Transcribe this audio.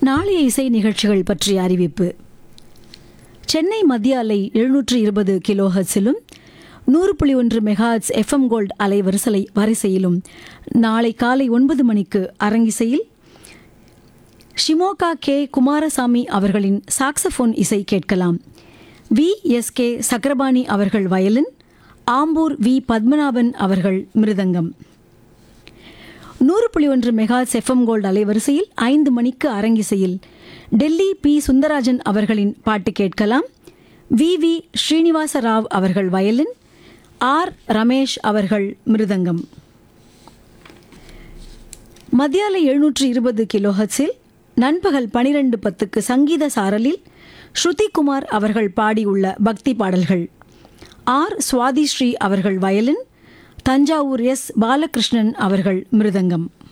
நாளைய இசை நிகழ்ச்சிகள் பற்றிய அறிவிப்பு சென்னை மத்திய அலை எழுநூற்று இருபது கிலோ ஹர்ட்ஸிலும் நூறு புள்ளி ஒன்று மெகாஹர்ட்ஸ் எஃப்எம் கோல்ட் அலை வரிசலை வரிசையிலும் நாளை காலை ஒன்பது மணிக்கு அரங்கிசையில் ஷிமோகா கே குமாரசாமி அவர்களின் சாக்ஸபோன் இசை கேட்கலாம் வி எஸ் கே சக்கரபாணி அவர்கள் வயலின் ஆம்பூர் வி பத்மநாபன் அவர்கள் மிருதங்கம் நூறு புள்ளி ஒன்று மெகாஸ் எஃப்எம் கோல்டு அலைவரிசையில் ஐந்து மணிக்கு அரங்கிசையில் டெல்லி பி சுந்தராஜன் அவர்களின் பாட்டு கேட்கலாம் வி வி ஸ்ரீனிவாச ராவ் அவர்கள் வயலின் ஆர் ரமேஷ் அவர்கள் மிருதங்கம் மத்தியால எழுநூற்று இருபது கிலோஹர்ட்ஸில் நண்பகல் பனிரெண்டு பத்துக்கு சங்கீத சாரலில் ஸ்ருதி குமார் அவர்கள் பாடியுள்ள பக்தி பாடல்கள் ஆர் சுவாதி ஸ்ரீ அவர்கள் வயலின் தஞ்சாவூர் எஸ் பாலகிருஷ்ணன் அவர்கள் மிருதங்கம்